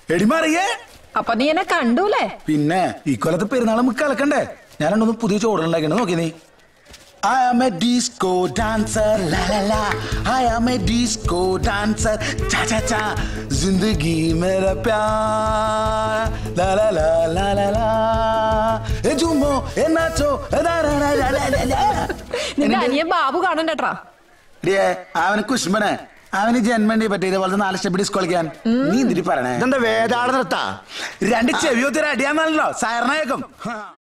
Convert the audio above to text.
എടിമറിയേ അപ്പൊ നീ എന്നെ കണ്ടൂലേ പിന്നെ ഈ കൊല്ലത്ത് പെരുന്നാൾ നമുക്ക് കലക്കണ്ടേ ഞാൻ രണ്ടൊന്ന് പുതിയ ചോടുണ്ടാക്കണ നോക്കി നീ I am a disco dancer, la la la. I am a disco dancer, cha cha cha. जिंदगी मेरा प्यार, la la la la la la. ए झूमो, ए नाचो, ए दा दा दा दा दा दा दा. നിന്റെ അനിയൻ ബാബു കാണണ്ടട്ടാ ഡിയേ, അവന് കുഷ്മനെ അവന് ജന്മണ്ടി പറ്റിയത് പോലത്തെ നാല് സ്റ്റെപ്പ് ഡിസ്ക് കളിക്കാൻ നീ എന്തിരി പറയണേ ഇതെന്താ വേദാട നിർത്താ രണ്ട് ചെവിയൊത്തിരി അടിയാന്നല്ലോ സാറിനേക്കും